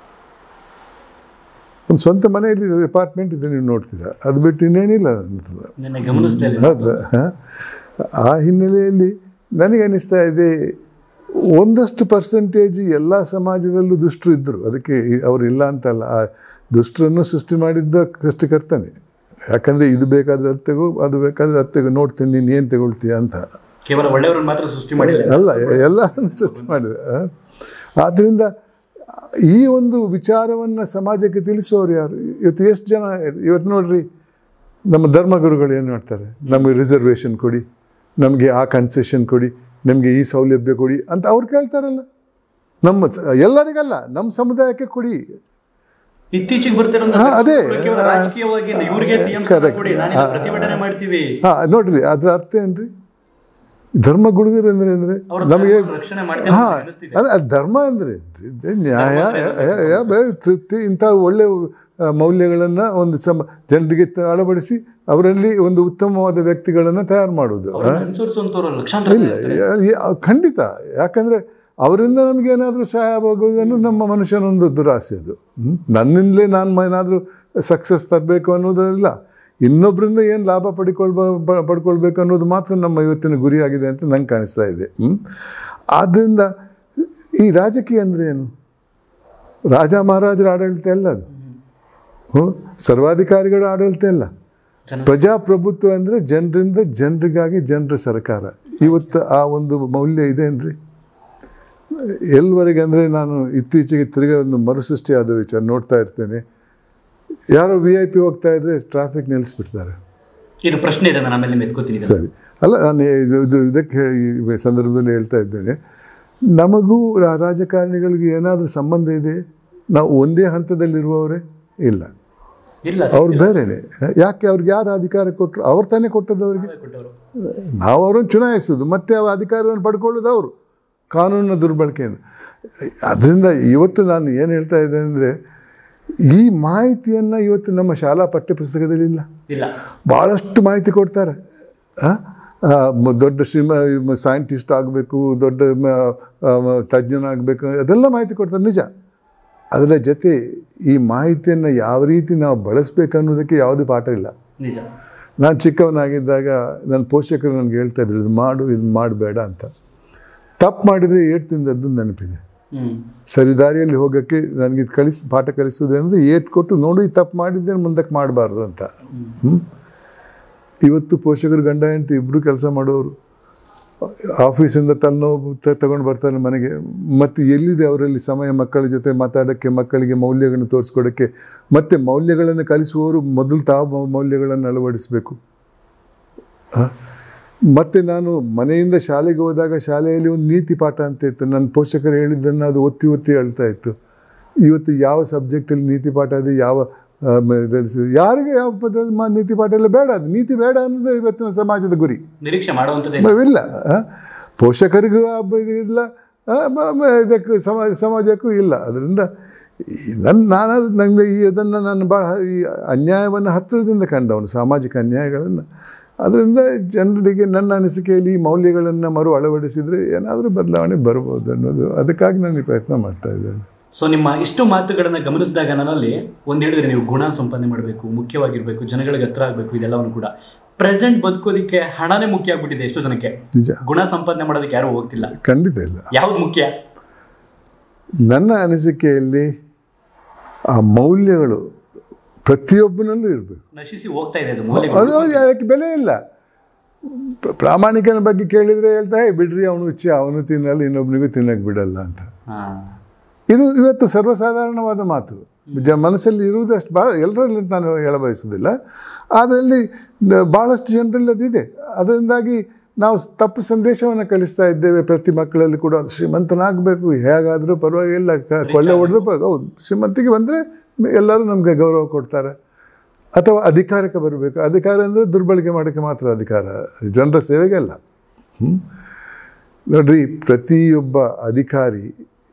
ಒಂದು ಸ್ವಂತ ಮನೆಯಲ್ಲಿ ಅಪಾರ್ಟ್ಮೆಂಟ್ ಇದೆ ನೀವು ನೋಡ್ತೀರಾ ಅದು ಬಿಟ್ಟು ಇನ್ನೇನಿಲ್ಲ ನನ್ನ ಹತ್ರ ನಿನ್ನೆ ಗಮನಿಸ್ತಾ ಇಲ್ಲ ಹೌದಾ ಆ ಹಿನ್ನೆಲೆಯಲ್ಲಿ ನನಗೆ ಅನ್ನಿಸ್ತಾ ಇದೆ ಒಂದಷ್ಟು ಪರ್ಸೆಂಟೇಜ್ ಎಲ್ಲ ಸಮಾಜದಲ್ಲೂ ದುಷ್ಟರು ಇದ್ದರು ಅದಕ್ಕೆ ಅವರು ಇಲ್ಲ ಅಂತಲ್ಲ ಆ ದುಷ್ಟರನ್ನು ಸೃಷ್ಟಿ ಮಾಡಿದ್ದ ಕಷ್ಟಕರ್ತನೆ ಯಾಕಂದರೆ ಇದು ಬೇಕಾದರೆ ಅದು ತಗೋ ಅದು ಬೇಕಾದರೆ ಅದು ತಗೋ ನೋಡ್ತೀನಿ ನೀನು ಏನು ತಗೊಳ್ತೀಯ ಅಂತ ಕೇವಲ ಒಳ್ಳೆಯವ್ರನ್ನ ಮಾತ್ರ ಸೃಷ್ಟಿ ಮಾಡಿಲ್ಲ ಅಲ್ಲ ಎಲ್ಲರನ್ನು ಸೃಷ್ಟಿ ಮಾಡಿದೆ ಆ? ಆದ್ದರಿಂದ ಈ ಒಂದು ವಿಚಾರವನ್ನು ಸಮಾಜಕ್ಕೆ ತಿಳಿಸೋರು ಯಾರು ಇವತ್ತು ಎಷ್ಟು ಜನ ಇವತ್ತು ನೋಡ್ರಿ ನಮ್ಮ ಧರ್ಮಗುರುಗಳು ಏನು ಮಾಡ್ತಾರೆ ನಮಗೆ ರಿಸರ್ವೇಷನ್ ಕೊಡಿ ನಮಗೆ ಆ ಕನ್ಸೆಷನ್ ಕೊಡಿ ನಮಗೆ ಈ ಸೌಲಭ್ಯ ಕೊಡಿ ಅಂತ ಅವ್ರು ಕೇಳ್ತಾರಲ್ಲ ನಮ್ಮ ಎಲ್ಲರಿಗಲ್ಲ ನಮ್ಮ ಸಮುದಾಯಕ್ಕೆ ಕೊಡಿ ಇತ್ತೀಚೆಗೆ ಬರ್ತಿರೋ ಹಾ, ಅದೇ. ಕೇವಲ ರಾಜಕೀಯವಾಗಿ ಇವ್ರಿಗೆ ಸಿಎಂ Correct. ಕೊಡಿ ನಾನಿನ್ನ ಪ್ರತಿಭಟನೆ ಮಾಡ್ತೀವಿ ಹಾಂ ನೋಡ್ರಿ ಅದ್ರ ಅರ್ಥ ಏನ್ರಿ ಧರ್ಮಗುರುಗಳು ಅಂದ್ರೆ ಅಂದ್ರೆ ಅವ್ರ ನಮಗೆ ಧರ್ಮವನ್ನು ರಕ್ಷಣೆ ಮಾಡ್ತಾರೆ ಅಂತ ಹಾ ಅನಿಸ್ತಿದೆ. ಅದೇ ಅದು ಧರ್ಮ ಅಂದರೆ ಇದು ನ್ಯಾಯ ಯ- ಯ- ಯ- ತೃಪ್ತಿ ಇಂಥ ಒಳ್ಳೆಯ ಆ, ಮೌಲ್ಯಗಳನ್ನು ಒಂದು ಸಮ ಜನರಿಗೆ ತ- ಅಳವಡಿಸಿ ಅವರಲ್ಲಿ ಒಂದು ಉತ್ತಮವಾದ ವ್ಯಕ್ತಿಗಳನ್ನು ತಯಾರು ಮಾಡೋದು ಅವ್ರನ್ನ ಅನುಸರಿಸುವಂತವ್ರು ಲಕ್ಷಾಂತರ ಇಲ್ಲ ಯ- ಯ- ಖಂಡಿತ ಯಾಕಂದರೆ ಅವರಿಂದ ನಮಗೇನಾದರೂ ಸಹಾಯ ಆಗೋದನ್ನು ನಮ್ಮ ಮನುಷ್ಯನೊಂದು ದುರಾಸೆ ಅದು ಹ್ಮ್? ನನ್ನಿಂದಲೇ ನಾನು ಏನಾದರೂ ಸಕ್ಸಸ್ ತರಬೇಕು ಅನ್ನೋದಿಲ್ಲ ಇನ್ನೊಬ್ಬರಿಂದ ಏನು ಲಾಭ ಪಡ್ಕೊಳ್ಬ ಪ- ಪಡ್ಕೊಳ್ಬೇಕು ಅನ್ನೋದು ಮಾತ್ರ ನಮ್ಮ ಇವತ್ತಿನ ಗುರಿಯಾಗಿದೆ ಅಂತ ನಂಗೆ ಕಾಣಿಸ್ತಾ ಇದೆ ಹ್ಮ್? ಆದ್ದರಿಂದ ಈ ರಾಜಕೀಯ ಅಂದರೆ ಏನು ರಾಜ ಮಹಾರಾಜರ ಆಡಳಿತ ಅಲ್ಲ ಅದು ಹ್ಞೂ ಸರ್ವಾಧಿಕಾರಿಗಳ ಆಡಳಿತ ಅಲ್ಲ ಜನ- ಪ್ರಜಾಪ್ರಭುತ್ವ ಅಂದರೆ ಜನರಿಂದ ಜನರಿಗಾಗಿ ಜನರ ಸರ್ಕಾರ ಇವತ್ತು ಆ ಒಂದು ಮೌಲ್ಯ ಇದೇನ್ರಿ ಎಲ್ಲಿವರೆಗೆ ಅಂದರೆ ನಾನು ಇತ್ತೀಚೆಗೆ ತಿರುಗಿ ಒಂದು ಮರುಸೃಷ್ಟಿ ಆದ ವಿಚಾರ ನೋಡ್ತಾ ಇರ್ತೇನೆ ಯಾರೋ ವಿ ಐ ಪಿ ಹೋಗ್ತಾ ಇದ್ರೆ ಟ್ರಾಫಿಕ್ ನಿಲ್ಲಿಸ್ಬಿಡ್ತಾರೆ ಇದು ಪ್ರಶ್ನೆ ಇದೆ ನಾನು ಆಮೇಲೆ ಮೆತ್ಕೋತೀನಿ ಇದನ್ನ. ಸರಿ ಅಲ್ಲ ನಾನು ಇದು ಇದು ಇದಕ್ಕೆ ಹೇಳಿ ಈ ಸಂದರ್ಭದಲ್ಲಿ ಹೇಳ್ತಾ ಇದ್ದೇನೆ ನಮಗೂ ರಾ- ರಾಜಕಾರಣಿಗಳಿಗೆ ಏನಾದರೂ ಸಂಬಂಧ ಇದೆ ನಾವು ಒಂದೇ ಹಂತದಲ್ಲಿರುವವರೇ ಇಲ್ಲ ಇಲ್ಲ ಅವ್ರು ಬೇರೆನೆ ಯಾಕೆ ಅವ್ರಿಗೆ ಯಾರು ಅಧಿಕಾರ ಕೊಟ್ಟರು ಅವ್ರು ತಾನೇ ಕೊಟ್ಟದ್ದು ಅವ್ರಿಗೆ ಕೊಟ್ಟವರು ನಾವು ಅವರನ್ನು ಚುನಾಯಿಸೋದು ಮತ್ತೆ ಆ ಅಧಿಕಾರವನ್ನು ಪಡ್ಕೊಳ್ಳೋದು ಅವರು ಕಾನೂನಿನ ದುರ್ಬಳಕೆಯಿಂದ ಅದರಿಂದ ಇವತ್ತು ನಾನು ಏನು ಹೇಳ್ತಾ ಇದ್ದೇನೆ ಅಂದರೆ ಈ ಮಾಹಿತಿಯನ್ನು ಇವತ್ತು ನಮ್ಮ ಶಾಲಾ ಪಠ್ಯಪುಸ್ತಕದಲ್ಲಿ ಇಲ್ಲ ಇಲ್ಲ ಭಾಳಷ್ಟು ಮಾಹಿತಿ ಕೊಡ್ತಾರೆ ಆ? ಆ, ಮ- ದೊಡ್ಡ ಶ್ರೀಮ ಸೈಂಟಿಸ್ಟ್ ಆಗಬೇಕು ದೊಡ್ಡ ಮ- ಆ, ಮ- ತಜ್ಞನಾಗಬೇಕು ಅದೆಲ್ಲ ಮಾಹಿತಿ ಕೊಡ್ತಾರೆ ನಿಜ ಅದರ ಜೊತೆ ಈ ಮಾಹಿತಿಯನ್ನು ಯಾವ ರೀತಿ ನಾವು ಬಳಸಬೇಕು ಅನ್ನೋದಕ್ಕೆ ಯಾವುದೇ ಪಾಠ ಇಲ್ಲ ನಿಜ ನಾನು ಚಿಕ್ಕವನಾಗಿದ್ದಾಗ ನನ್ನ ಪೋಷಕರು ನನಗೆ ಹೇಳ್ತಾ ಇದ್ರು ಇದು ಮಾಡು ಇದು ಮಾಡಬೇಡ ಅಂತ ತಪ್ಪು ಮಾಡಿದರೆ ಏಟ್ ತಿಂದದ್ದು ನೆನಪಿದೆ ಹ್ಮ್ ಸರಿ ದಾರಿಯಲ್ಲಿ ಹೋಗೋಕ್ಕೆ ನನಗೆ ಇದು ಕಲಿಸ್ ಪಾಠ ಕಲಿಸೋದು ಅಂದರೆ ಏಟ್ ಕೊಟ್ಟು ನೋಡು ಈ ತಪ್ಪು ಮಾಡಿದ್ದೇನೆ ಮುಂದಕ್ಕೆ ಮಾಡಬಾರ್ದು ಅಂತ ಹ್ಮ್? ಇವತ್ತು ಪೋಷಕರು ಗಂಡ ಹೆಂಡತಿ ಇಬ್ಬರು ಕೆಲಸ ಮಾಡೋರು ಆಫೀಸಿಂದ ತಲೆನೋವು ತಗೊಂಡು ಬರ್ತಾರೆ ಮನೆಗೆ ಮತ್ತು ಎಲ್ಲಿದೆ ಅವರಲ್ಲಿ ಸಮಯ ಮಕ್ಕಳ ಜೊತೆ ಮಾತಾಡೋಕ್ಕೆ ಮಕ್ಕಳಿಗೆ ಮೌಲ್ಯಗಳನ್ನು ತೋರಿಸ್ಕೊಡೋಕ್ಕೆ ಮತ್ತು ಮೌಲ್ಯಗಳನ್ನು ಕಲಿಸುವವರು ಮೊದಲು ತಾವು ಮೌ- ಮೌಲ್ಯಗಳನ್ನು ಅಳವಡಿಸಬೇಕು ಮತ್ತು ನಾನು ಮನೆಯಿಂದ ಶಾಲೆಗೆ ಹೋದಾಗ ಶಾಲೆಯಲ್ಲಿ ಒಂದು ನೀತಿ ಪಾಠ ಅಂತ ಇತ್ತು ನನ್ನ ಪೋಷಕರು ಹೇಳಿದ್ದನ್ನು ಅದು ಒತ್ತಿ ಒತ್ತಿ ಹೇಳ್ತಾ ಇತ್ತು ಇವತ್ತು ಯಾವ ಸಬ್ಜೆಕ್ಟಲ್ಲಿ ನೀತಿ ಪಾಠ ಇದೆ ಯಾವ ಆ, ಮ- ಇದ್ರಲ್ಲಿ ಸ- ಯಾರಿಗೆ ಯಾವ ಪದದಲ್ಲಿ ಮಾ ನೀತಿ ಪಾಠ ಎಲ್ಲ ಬೇಡ ಅದು ನೀತಿ ಬೇಡ ಅನ್ನೋದು ಇವತ್ತಿನ ಸಮಾಜದ ಗುರಿ ನಿರೀಕ್ಷೆ ಮಾಡುವಂಥದ್ದೇ ಇಲ್ಲ. ಇಲ್ಲ ಆ? ಪೋಷಕರಿಗೂ ಆ ಬ- ಇದು ಇಲ್ಲ ಆ, ಬ- ಬ- ಇದಕ್ಕೂ ಸಮಾಜ ಸಮಾಜಕ್ಕೂ ಇಲ್ಲ ಅದರಿಂದ ಈ ನನ್ನ ನಾನು ನನಗೆ ಈ ಅದನ್ನು ನಾನು ಭಾಳ ಈ ಅನ್ಯಾಯವನ್ನು ಹತ್ತಿರದಿಂದ ಕಂಡವನು ಸಾಮಾಜಿಕ ಅನ್ಯಾಯಗಳನ್ನು ಅದರಿಂದ ಜನರಿಗೆ ನನ್ನ ಅನಿಸಿಕೆಯಲ್ಲಿ ಈ ಮೌಲ್ಯಗಳನ್ನು ಮರು ಅಳವಡಿಸಿದರೆ ಏನಾದರೂ ಬದಲಾವಣೆ ಬರ್ಬೋದು ಅನ್ನೋದು ಅದಕ್ಕಾಗಿ ನಾನು ಈ ಪ್ರಯತ್ನ ಮಾಡ್ತಾ ಇದ್ದೇನೆ ಸೊ ನಿಮ್ಮ ಇಷ್ಟು ಮಾತುಗಳನ್ನ ಗಮನಿಸಿದಾಗ ನನ್ನಲ್ಲಿ ಒಂದು ಹೇಳಿದ್ರೆ ನೀವು ಗುಣ ಸಂಪಾದನೆ ಮಾಡಬೇಕು ಮುಖ್ಯವಾಗಿರ್ಬೇಕು ಜನಗಳಿಗೆ ಹತ್ರ ಆಗಬೇಕು ಇದೆಲ್ಲವನ್ನು ಕೂಡ ಪ್ರೆಸೆಂಟ್ ಬದುಕೋದಕ್ಕೆ ಹಣನೇ ಮುಖ್ಯ ಆಗ್ಬಿಟ್ಟಿದೆ ಎಷ್ಟೋ ಜನಕ್ಕೆ ನಿಜ ಗುಣ ಸಂಪಾದನೆ ಮಾಡೋದಕ್ಕೆ ಯಾರು ಹೋಗ್ತಿಲ್ಲ ಖಂಡಿತ ಇಲ್ಲ ಯಾವ್ದು ಮುಖ್ಯ ನನ್ನ ಅನಿಸಿಕೆಯಲ್ಲಿ ಆ ಮೌಲ್ಯಗಳು ಪ್ರತಿಯೊಬ್ಬನಲ್ಲೂ ಇರಬೇಕು ನಶಿಸಿ ಹೋಗ್ತಾ ಇದೆ ಅದು ಮೌಲ್ಯ ಅದು ಅದಕ್ಕೆ ಬೆಲೆ ಇಲ್ಲ ಪ್ರ- ಪ್ರಾಮಾಣಿಕನ ಬಗ್ಗೆ ಕೇಳಿದರೆ ಹೇಳ್ತಾ ಹೇ ಬಿಡ್ರಿ ಅವನು ಹುಚ್ಚಿ ಅವನು ತಿನ್ನಲ್ಲ ಇನ್ನೊಬ್ಬನಿಗೂ ತಿನ್ನಕ್ಕೆ ಬಿಡಲ್ಲ ಅಂತ ಹಾ ಇದು ಇವತ್ತು ಸರ್ವಸಾಧಾರಣವಾದ ಮಾತು ಜ ಮನಸ್ಸಲ್ಲಿ ಇರುವುದಷ್ಟು ಭಾಳ ಎಲ್ಲರಲ್ಲಿ ಅಂತ ನಾನು ಹೇಳ ಬಯಸೋದಿಲ್ಲ ಅದರಲ್ಲಿ ನ- ಭಾಳಷ್ಟು ಜನರಲ್ಲಿ ಅದಿದೆ ಅದರಿಂದಾಗಿ ನಾವು ಸ್- ತಪ್ಪು ಸಂದೇಶವನ್ನು ಕಳಿಸ್ತಾ ಇದ್ದೇವೆ ಪ್ರತಿ ಮಕ್ಕಳಲ್ಲಿ ಕೂಡ ಶ್ರೀಮಂತನಾಗಬೇಕು ಹೇಗಾದರೂ ಪರವಾಗಿಲ್ಲ ಕ- ಕೊಳ್ಳೆ ಹೊಡೆದ್ರು ಪರ ಹೌದು ಶ್ರೀಮಂತಿಗೆ ಬಂದರೆ ಎಲ್ಲರೂ ನಮಗೆ ಗೌರವ ಕೊಡ್ತಾರೆ ಅಥವಾ ಅಧಿಕಾರಕ್ಕೆ ಬರಬೇಕು ಅಧಿಕಾರ ಅಂದರೆ ದುರ್ಬಳಕೆ ಮಾಡೋಕ್ಕೆ ಮಾತ್ರ ಅಧಿಕಾರ ಜನರ ಸೇವೆಗೆ ಅಲ್ಲ ಹ್ಮ್? ನೋಡ್ರಿ ಪ್ರತಿಯೊಬ್ಬ ಅಧಿಕಾರಿ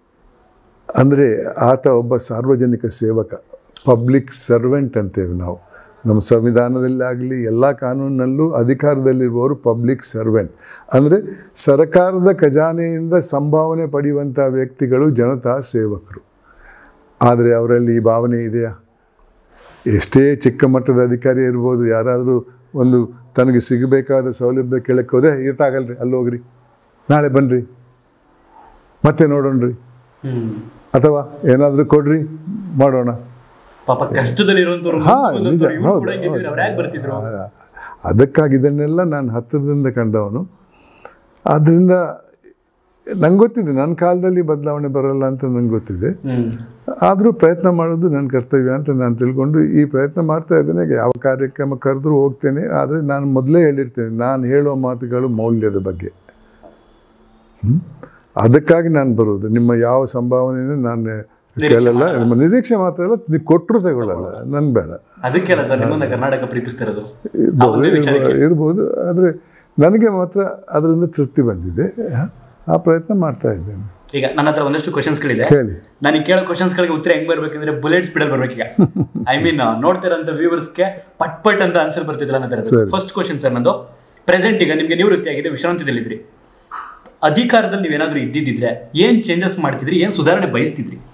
ಅಂದರೆ ಆತ ಒಬ್ಬ ಸಾರ್ವಜನಿಕ ಸೇವಕ ಪಬ್ಲಿಕ್ ಸರ್ವೆಂಟ್ ಅಂತೇವೆ ನಾವು ನಮ್ಮ ಸಂವಿಧಾನದಲ್ಲಿ ಆಗಲಿ ಎಲ್ಲ ಕಾನೂನಿನಲ್ಲೂ ಅಧಿಕಾರದಲ್ಲಿರುವವರು ಪಬ್ಲಿಕ್ ಸರ್ವೆಂಟ್ ಅಂದರೆ ಸರ್ಕಾರದ ಖಜಾನೆಯಿಂದ ಸಂಭಾವನೆ ಪಡೆಯುವಂಥ ವ್ಯಕ್ತಿಗಳು ಜನತಾ ಸೇವಕರು ಆದರೆ ಅವರಲ್ಲಿ ಈ ಭಾವನೆ ಇದೆಯಾ ಎಷ್ಟೇ ಚಿಕ್ಕ ಮಟ್ಟದ ಅಧಿಕಾರಿ ಇರ್ಬೋದು ಯಾರಾದರೂ ಒಂದು ತನಗೆ ಸಿಗಬೇಕಾದ ಸೌಲಭ್ಯ ಕೇಳಕ್ಕೆ ಹೋದರೆ ಇರ್ತಾಗಲ್ರಿ ಅಲ್ಲಿ ಹೋಗ್ರಿ ನಾಳೆ ಬನ್ನಿರಿ ಮತ್ತೆ ನೋಡೋಣ್ರಿ ಹ್ಮ್ ಅಥವಾ ಏನಾದರೂ ಕೊಡ್ರಿ ಮಾಡೋಣ ಪಾಪ ಕಷ್ಟದಲ್ಲಿರುವಂತವ್ರು ಹಾ ಮುಂದೆ ನಿಜ ಬಂದವ್ರು ಇವ್ರು ಹೌದು ಕೂಡ ಹಿಂಗಿದ್ರು, ಅವ್ರು ಯಾಕೆ ಬರ್ತಿದ್ರು ಆ- ಅದಕ್ಕಾಗಿ ಇದನ್ನೆಲ್ಲ ನಾನು ಹತ್ತಿರದಿಂದ ಕಂಡವನು ಆದ್ದರಿಂದ ನಂಗೆ ಗೊತ್ತಿದೆ ನನ್ನ ಕಾಲದಲ್ಲಿ ಬದಲಾವಣೆ ಬರೋಲ್ಲ ಅಂತ ನಂಗೆ ಗೊತ್ತಿದೆ ಹ್ಮ್ ಆದರೂ ಪ್ರಯತ್ನ ಮಾಡೋದು ನನ್ನ ಕರ್ತವ್ಯ ಅಂತ ನಾನು ತಿಳ್ಕೊಂಡು ಈ ಪ್ರಯತ್ನ ಮಾಡ್ತಾ ಇದ್ದೇನೆ ಯಾವ ಕಾರ್ಯಕ್ರಮ ಕರೆದ್ರೂ ಹೋಗ್ತೇನೆ ಆದರೆ ನಾನು ಮೊದಲೇ ಹೇಳಿರ್ತೇನೆ ನಾನು ಹೇಳೋ ಮಾತುಗಳು ಮೌಲ್ಯದ ಬಗ್ಗೆ ಹ್ಮ್? ಅದಕ್ಕಾಗಿ ನಾನು ಬರೋದು ನಿಮ್ಮ ಯಾವ ಸಂಭಾವನೆಯನ್ನು ನಾನು ಕೇಳಲ್ಲ ನಿಮ್ಮ ನಿರೀಕ್ಷೆ ಮಾತ್ರ ಅಲ್ಲ ನೀವು ಕೊಟ್ಟರು ತಗೊಳ್ಳಲ್ಲ ನನ್ ಬೇಡ ಅದಕ್ಕೆಲ್ಲ ಸರ್ ನಿಮ್ಮನ್ನ ಕರ್ನಾಟಕ ಪ್ರೀತಿಸ್ತಿರೋದು ಇರ್ಬೋದು ಇರ್ಬೋದು- ಇರ್ಬೋದು ಆದರೆ ನನಗೆ ಮಾತ್ರ ಅದರಿಂದ ತೃಪ್ತಿ ಬಂದಿದೆ ಆ ಪ್ರಯತ್ನ ಮಾಡ್ತಾ ಇದ್ದೇನೆ ಈಗ ನನ್ನ ಹತ್ರ ಒಂದಷ್ಟು ಕ್ವಶನ್ಸ್ಗಳಿದೆ ಕೇಳಿ ನನಗೆ ಕೇಳೋ ಕ್ವಶನ್ಸ್ಗಳಿಗೆ ಉತ್ತರ ಹೆಂಗ್ ಬರ್ಬೇಕಂದ್ರೆ ಬುಲೆಟ್ ಸ್ಪೀಡಲ್ಲಿ ಬರ್ಬೇಕೀಗ ಐ ಮೀನ್ ನೋಡ್ತಿರೋಂಥ ವ್ಯೂವರ್ಸ್ಗೆ ಪಟ್ ಪಟ್ ಅಂತ ಆನ್ಸರ್ ಬರ್ತಿದ್ದಿಲ್ಲ ನನ್ನ ಸರಿ. ಫಸ್ಟ್ ಕ್ವಶನ್ ಸರ್ ನಂದು ಪ್ರೆಸೆಂಟ್ ಈಗ ನಿಮಗೆ ನಿವೃತ್ತಿ ಆಗಿದೆ ವಿಶ್ರಾಂತಿದಲ್ಲಿದ್ರಿ ಅಧಿಕಾರದಲ್ಲಿ ನೀವೇನಾದ್ರೂ ಇದ್ದಿದ್ದಿದ್ರೆ ಏನ್ ಚೇಂಜಸ್ ಮಾಡ್ತಿದ್ರಿ ಏನ್ ಸುಧಾರಣೆ ಬಯಸ್ತಿದ್ರಿ